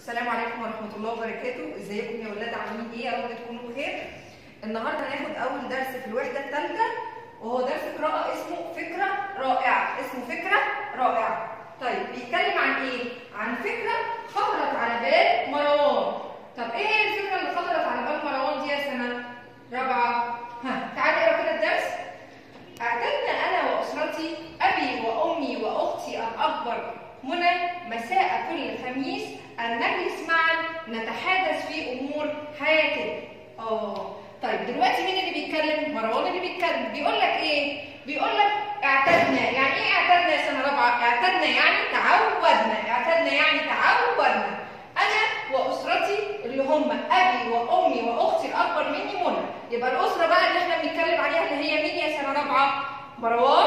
السلام عليكم ورحمة الله وبركاته، ازيكم يا ولاد عاملين ايه؟ يا رب تكونوا بخير. النهارده هناخد أول درس في الوحدة الثالثة وهو درس قراءة اسمه فكرة رائعة، اسمه فكرة رائعة. طيب بيتكلم عن ايه؟ عن فكرة خطرت على بال مروان. طب ايه هي الفكرة اللي خطرت على بال مروان دي يا سنة؟ رابعة. ها تعالى اقرا كده الدرس. اعتدنا انا واسرتي ابي وامي واختي الاكبر منى مساء كل خميس ان نجلس معا نتحدث في امور حياتنا. اه طيب دلوقتي مين اللي بيتكلم؟ مروان اللي بيتكلم بيقول لك ايه؟ بيقول لك اعتدنا يعني ايه اعتدنا يا سنه رابعه؟ اعتدنا يعني تعودنا اعتدنا يعني تعودنا انا واسرتي اللي هم ابي وامي واختي الاكبر مني منى يبقى الاسره بقى اللي احنا بنتكلم عليها اللي هي مين يا سنه رابعه؟ مروان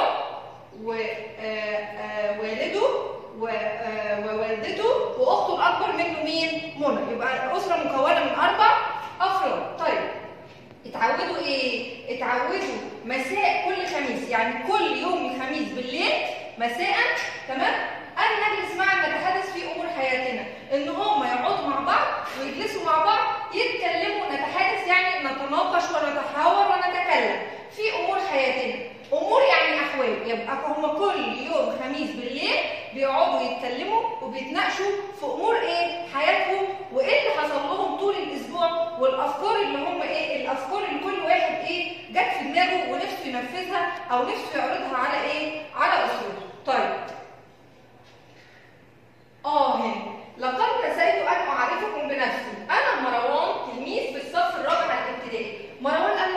ووالده ووالدته واخته الاكبر منه مين؟ منى يبقى الاسره مكونه من اربع افراد طيب اتعودوا ايه؟ اتعودوا مساء كل خميس يعني كل يوم خميس بالليل مساء تمام؟ أن نجلس معا نتحدث في أمور حياتنا إن هم يقعدوا مع بعض ويجلسوا مع بعض يتكلموا نتحدث يعني نتناقش ونتحاور ونتكلم في أمور حياتنا أمور يعني أحوال يبقى هم كل يوم خميس بالليل بيقعدوا يتكلموا وبيتناقشوا في أمور إيه؟ حياتهم وإيه اللي حصل لهم طول الأسبوع والأفكار اللي هم إيه؟ الأفكار اللي كل واحد إيه؟ جت في دماغه ونفسه ينفذها أو نفسه يعرضها على إيه؟ على أسرته. طيب آه لقد نسيت أن أعرفكم بنفسي أنا مروان تلميذ في الصف الرابع الابتدائي مروان قال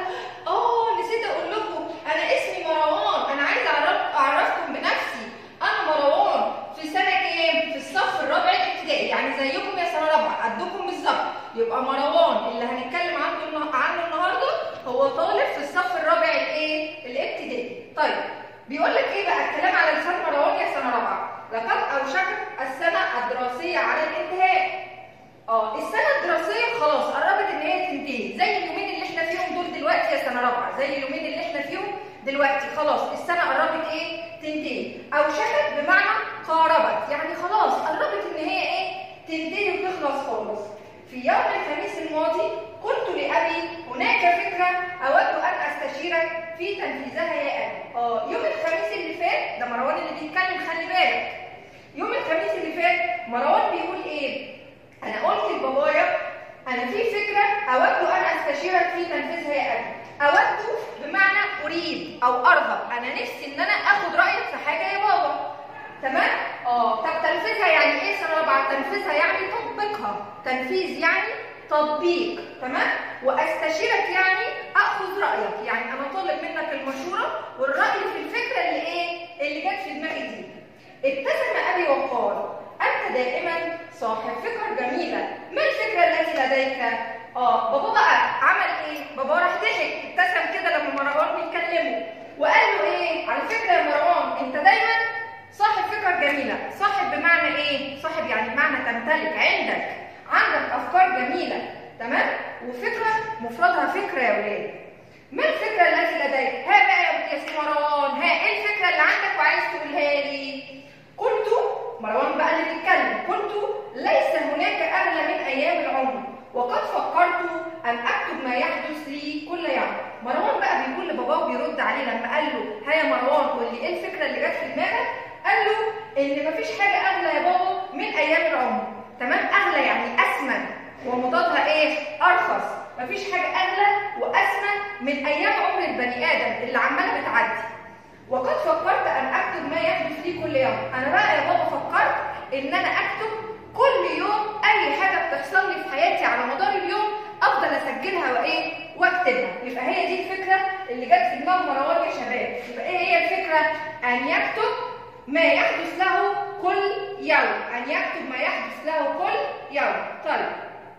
آه نسيت أقول لكم أنا اسمي مروان أنا عايز أعرف أعرفكم بنفسي أنا مروان في سنة كام؟ في الصف الرابع الابتدائي يعني زيكم يا سنة رابعة قدكم بالظبط يبقى مروان اللي هنتكلم عنه عنه النهارده هو طالب في الصف الرابع الايه؟ الابتدائي طيب بيقول لك ايه بقى الكلام على لسان مروان يا سنة رابعة لقد أوشكت السنة الدراسية على الانتهاء. اه السنة الدراسية خلاص قربت إن هي تنتهي، زي اليومين اللي إحنا فيهم دول دلوقتي يا سنة رابعة، زي اليومين اللي إحنا فيهم دلوقتي خلاص السنة قربت إيه؟ تنتهي. أوشكت بمعنى قاربت، يعني خلاص قربت إن هي إيه؟ تنتهي وتخلص خالص. في يوم الخميس الماضي قلت لأبي هناك فكرة أود أن أستشيرك في تنفيذها يا أبي. اه يوم الخميس اللي فات ده مروان اللي بيتكلم خلي بالك. يوم الخميس اللي فات مروان بيقول إيه؟ أنا قلت لبابايا أنا في فكرة أود أن أستشيرك في تنفيذها يا أبي. أود بمعنى أريد أو أرغب، أنا نفسي إن أنا آخد رأيك في حاجة يا بابا. تمام؟ اه طب تنفيذها يعني ايه سنه رابعه؟ تنفيذها يعني تطبيقها، تنفيذ يعني تطبيق، تمام؟ واستشيرك يعني اخذ رايك، يعني انا طالب منك المشوره والراي في الفكره اللي ايه؟ اللي جت في دماغي دي. ابتسم ابي وقال: انت دائما صاحب فكر جميله، ما الفكره التي لديك؟ اه بابا بقى عمل ايه؟ بابا راح ضحك، ابتسم كده لما مروان بيكلمه وقال له ايه؟ على فكره يا مروان انت دايما صاحب فكر جميلة صاحب بمعنى ايه صاحب يعني بمعنى تمتلك عندك عندك افكار جميلة تمام وفكرة مفردها فكرة يا ولاد ما الفكرة التي لديك ها بقى يا سي مروان ها ايه الفكرة اللي عندك وعايز تقولها لي قلت مروان بقى اللي بيتكلم قلت ليس هناك اغلى من ايام العمر وقد فكرت ان اكتب ما يحدث لي كل يوم مروان بقى بيقول لباباه بيرد عليه لما قال له ها يا مروان قول لي ايه الفكره اللي جت في دماغك قال له ان مفيش حاجه اغلى يا بابا من ايام العمر تمام اغلى يعني اثمن ومضادها ايه ارخص مفيش حاجه اغلى واثمن من ايام عمر البني ادم اللي عماله بتعدي وقد فكرت ان اكتب ما يحدث لي كل يوم انا بقى يا بابا فكرت ان انا اكتب كل يوم اي حاجه بتحصل لي في حياتي على مدار اليوم افضل اسجلها وايه واكتبها يبقى هي دي الفكره اللي جت في دماغ مروان يا شباب يبقى ايه هي الفكره ان يكتب ما يحدث له كل يوم أن يكتب ما يحدث له كل يوم طيب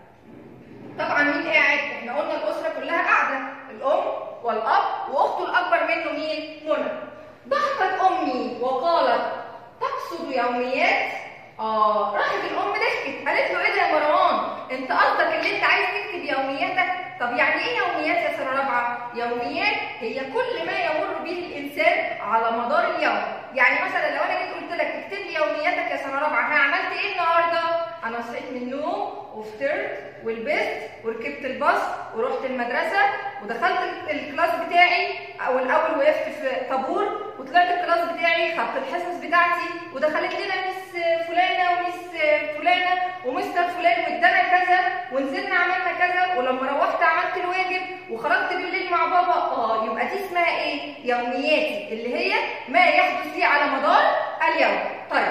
طبعا مين قاعد؟ احنا قلنا الأسرة كلها قاعدة الأم والأب وأخته الأكبر منه مين؟ منى ضحكت أمي وقالت تقصد يوميات؟ آه راحت الأم ضحكت قالت له إيه ده يا مروان؟ أنت قصدك اللي أنت عايز تكتب يومياتك؟ طب يعني إيه يوميات يا سنة رابعة؟ يوميات هي كل ما يمر به الإنسان على مدار اليوم يعني مثلا لو انا جيت قلت لك اكتب لي يومياتك يا سنه رابعه ها عملت ايه النهارده انا صحيت من النوم وفطرت ولبست وركبت الباص ورحت المدرسه ودخلت الكلاس بتاعي او الاول وقفت في طابور وطلعت الكلاس بتاعي خدت الحصص بتاعتي ودخلت لنا ميس فلانه وميس فلانه ومستر فلان وادانا كذا ونزلنا عملنا كذا ولما روحت عملت الواجب وخرجت بالليل مع بابا اه يبقى دي اسمها ايه؟ يومياتي اللي هي ما يحدث لي على مدار اليوم. طيب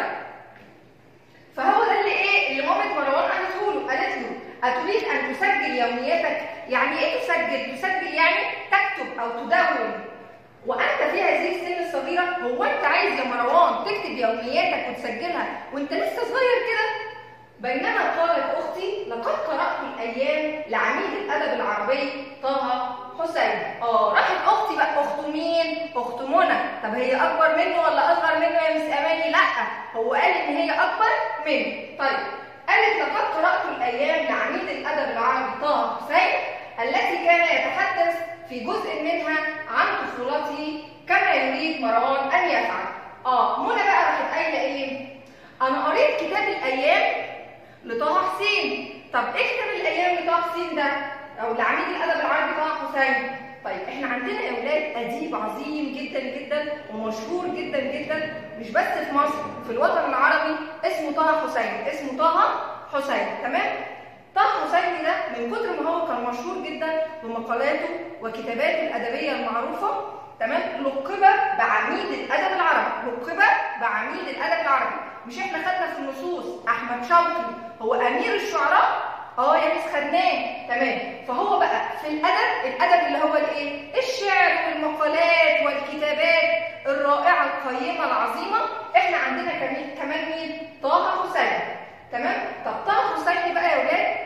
فهو ده اللي ايه اللي مامة مروان قالته له قالت له أتريد أن تسجل يومياتك يعني إيه تسجل؟ تسجل يعني تكتب أو تدون وأنت في هذه السن الصغيرة هو أنت عايز يا مروان تكتب يومياتك وتسجلها وأنت لسه صغير كده؟ بينما قالت أختي لقد قرأت الأيام لعميد الأدب العربي طه حسين اه راحت أختي بقى أخت مين؟ أخت منى طب هي أكبر منه ولا أصغر منه يا مس أماني؟ لأ هو قال إن هي أكبر منه طيب قالت لقد قرأت الأيام لعميد الأدب العربي طه حسين التي كان يتحدث في جزء منها عن طفولته كما يريد مروان أن يفعل. آه منى بقى راحت قايلة إيه؟ أنا قريت كتاب الأيام لطه حسين. طب إيه كتاب الأيام لطه حسين ده؟ أو لعميد الأدب العربي طه حسين. طيب احنا عندنا يا اولاد اديب عظيم جدا جدا ومشهور جدا جدا مش بس في مصر في الوطن العربي اسمه طه حسين اسمه طه حسين تمام طه حسين ده من كتر ما هو كان مشهور جدا بمقالاته وكتاباته الادبيه المعروفه تمام لقب بعميد الادب العربي لقب بعميد الادب العربي مش احنا خدنا في النصوص احمد شوقي هو امير الشعراء اه يا مس خدناه تمام فهو بقى في الادب الادب اللي هو الايه الشعر والمقالات والكتابات الرائعه القيمه العظيمه احنا عندنا كمان كمان مين طه حسين تمام طب طه حسين بقى يا ولاد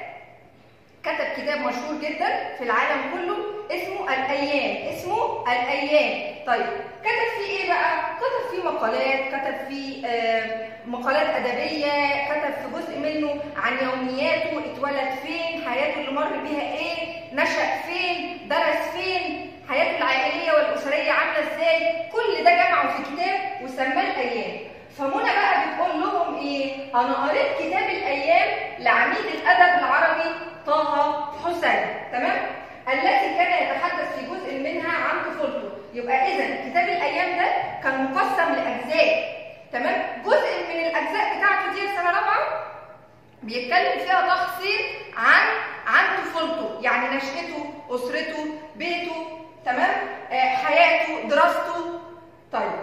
كتب كتاب مشهور جدا في العالم كله اسمه الايام اسمه الايام طيب كتب فيه ايه بقى كتب فيه مقالات كتب فيه آه مقالات ادبيه كتب في جزء منه عن يومياته اتولد فين حياته اللي مر بيها ايه نشأ فين درس فين حياته العائليه والاسريه عامله ازاي كل ده جمعه في كتاب وسماه الايام فمنى بقى بتقول لهم ايه انا قريت كتاب الايام لعميد الادب العربي طه حسين تمام التي كان يتحدث في جزء منها عن طفولته يبقى اذا كتاب الايام ده كان مقسم لاجزاء تمام جزء من الاجزاء بتاعته دي سنه رابعه بيتكلم فيها طه حسين عن عن طفولته يعني نشأته اسرته بيته تمام آه حياته دراسته طيب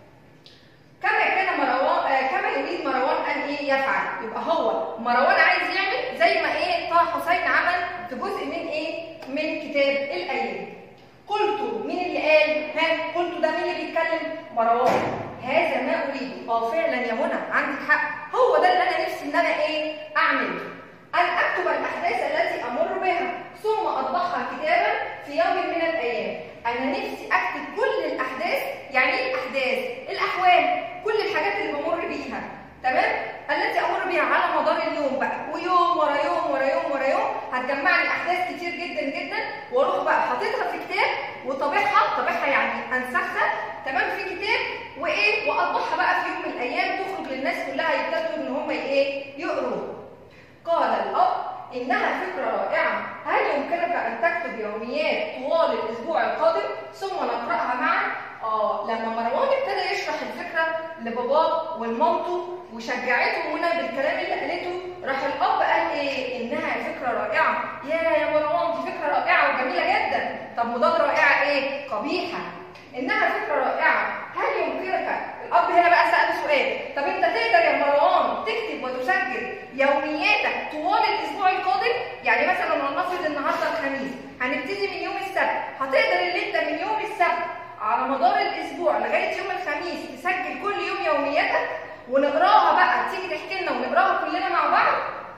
كما كان مروان آه كما يريد مروان ان ايه يفعل يبقى هو مروان عايز يعمل زي ما ايه طه حسين عمل في جزء من ايه من كتاب الايام قلت مين اللي قال ها قلت ده مين اللي بيتكلم مروان هذا ما اريد اه فعلا يا منى عندك حق هو ده اللي انا نفسي ان انا ايه اعمل ان اكتب الاحداث التي امر بها ثم اطبعها كتابا في يوم من الايام انا نفسي اكتب كل الاحداث يعني ايه الاحداث الاحوال كل الحاجات اللي بمر بيها تمام التي امر بها على مدار اليوم بقى ويوم ورا يوم ورا يوم ورا يوم هتجمع لي احداث كتير جدا جدا واروح بقى حاططها في كتاب وطابعها طابعها يعني انسخها تمام في كتاب وايه واطبعها بقى في يوم من الايام تخرج للناس كلها يبتدوا ان هم ايه يقروها قال الاب انها فكره رائعه هل يمكنك ان تكتب يوميات طوال الاسبوع القادم ثم نقراها معا اه لما مروان ابتدى يشرح الفكره لباباه ولمامته وشجعته منى بالكلام اللي قالته راح الاب قال ايه انها فكره رائعه يا يا مروان دي فكره رائعه وجميله جدا طب مضاد رائعه ايه قبيحه انها فكره رائعه هل يمكنك الاب هنا بقى سال سؤال طب انت تقدر يا مروان تكتب وتسجل يومياتك طوال الاسبوع القادم يعني مثلا ولنفرض النهارده الخميس هنبتدي من يوم السبت هتقدر ان انت من يوم السبت على مدار الاسبوع لغايه يوم الخميس تسجل كل يوم يومياتك ونقراها بقى تيجي تحكي لنا ونقراها كلنا مع بعض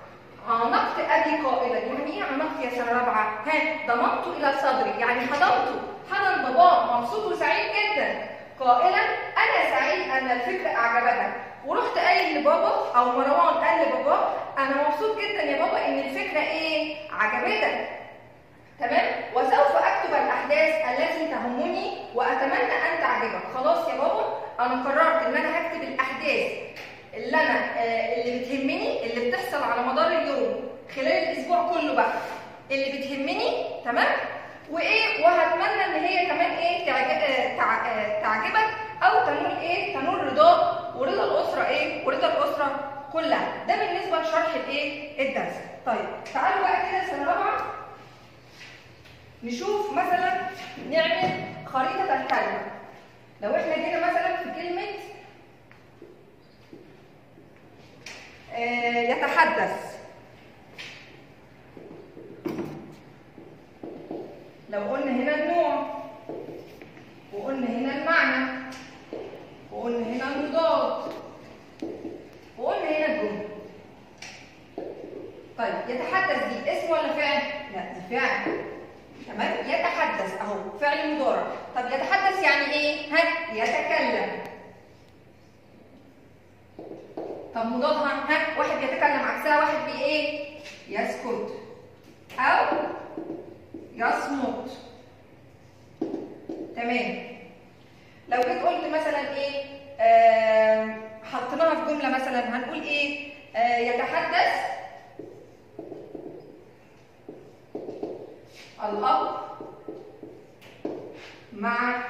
عانقت ابي قائلا يعني ايه عانقت يا سنه رابعه ها ضممت الى صدري يعني حضنته حضن باباه مبسوط وسعيد جدا قائلا انا سعيد ان الفكره اعجبتك ورحت قايل لبابا او مروان قال لبابا انا مبسوط جدا يا بابا ان الفكره ايه عجبتك تمام وسوف اكتب الاحداث التي تهمني واتمنى ان تعجبك خلاص يا بابا انا قررت ان انا هكتب الاحداث اللي انا آه، اللي بتهمني اللي بتحصل على مدار اليوم خلال الاسبوع كله بقى اللي بتهمني تمام وايه وهتمنى ان هي كمان ايه تعج- آه، تع- آه، تعجبك او تنول ايه تنول رضاك ورضا الاسره ايه ورضا الاسره كلها ده بالنسبه لشرح الايه الدرس طيب تعالوا بقى كده سنه رابعه نشوف مثلا نعمل خريطه الكلمه لو احنا جينا مثلا في كلمه آه، يتحدث لو قلنا هنا النوع وقلنا هنا المعنى وقلنا هنا المضاد وقلنا هنا الجمله طيب يتحدث دي اسم ولا فعل؟ لا دي فعل تمام يتحدث اهو فعل مضارع طب يتحدث يعني ايه؟ ها يتكلم طب مضادها ها واحد بيتكلم عكسها واحد بي ايه؟ يسكت او يصمت تمام لو جيت قلت مثلا ايه آه حطيناها في جمله مثلا هنقول ايه آه يتحدث الاب مع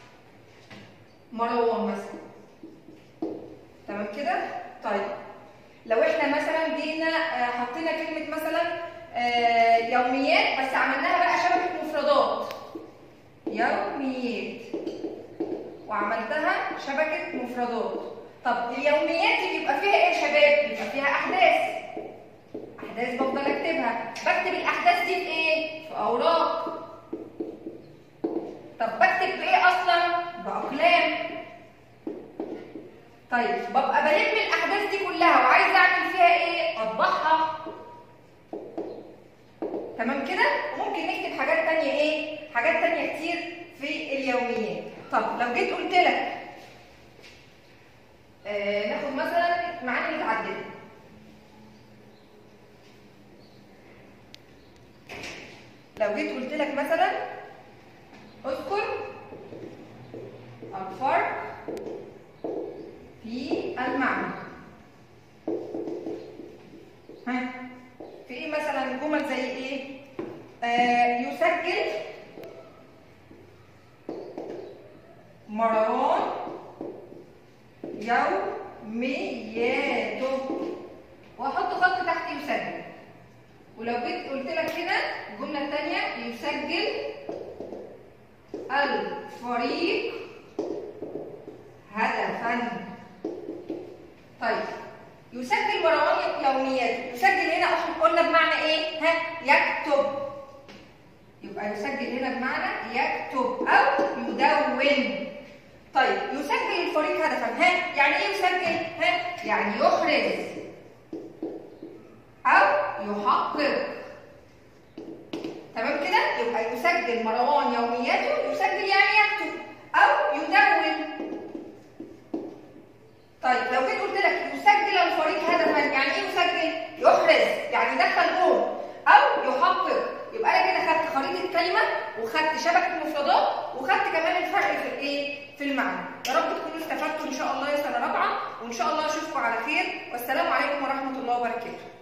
مروان مثلا تمام كده طيب لو احنا مثلا جينا آه، حطينا كلمه مثلا آه، يوميات بس عملناها بقى شبكه مفردات يوميات وعملتها شبكه مفردات طب اليوميات دي بيبقى فيها ايه يا شباب بيبقى فيها احداث احداث بفضل اكتبها بكتب الاحداث دي في ايه في اوراق طب بكتب بايه اصلا باقلام طيب ببقى بلم الاحداث دي كلها وعايزه اعمل فيها ايه اطبعها تمام كده ممكن نكتب حاجات تانية ايه حاجات تانية كتير في اليوميات طب لو جيت قلت لك آه ناخد مثلا معاني متعدده لو جيت قلت لك مثلا اذكر الفرق في المعنى ها في ايه مثلا جمل زي ايه آه يسجل مروان يومياته واحط خط تحت يسجل ولو جيت قلت لك كده الجمله الثانيه يسجل الفريق هدفا طيب يسجل مروان يومياته يسجل هنا احنا قلنا بمعنى ايه ها يكتب يبقى يسجل هنا بمعنى يكتب او يدون طيب يسجل الفريق هدفا ها يعني ايه يسجل ها يعني يحرز او يحقق تمام كده يبقى يسجل مروان يومياته يسجل يعني يكتب او يدون طيب لو جيت قلت لك يسجل الفريق هدفا يعني ايه يسجل يحرز يعني يدخل جول او يحقق يبقى انا كده خدت خريطه كلمه وخدت شبكه مفردات وخدت كمان الفرق في الايه في المعنى يا رب تكونوا استفدتوا ان شاء الله يا سنه رابعه وان شاء الله اشوفكم على خير والسلام عليكم ورحمه الله وبركاته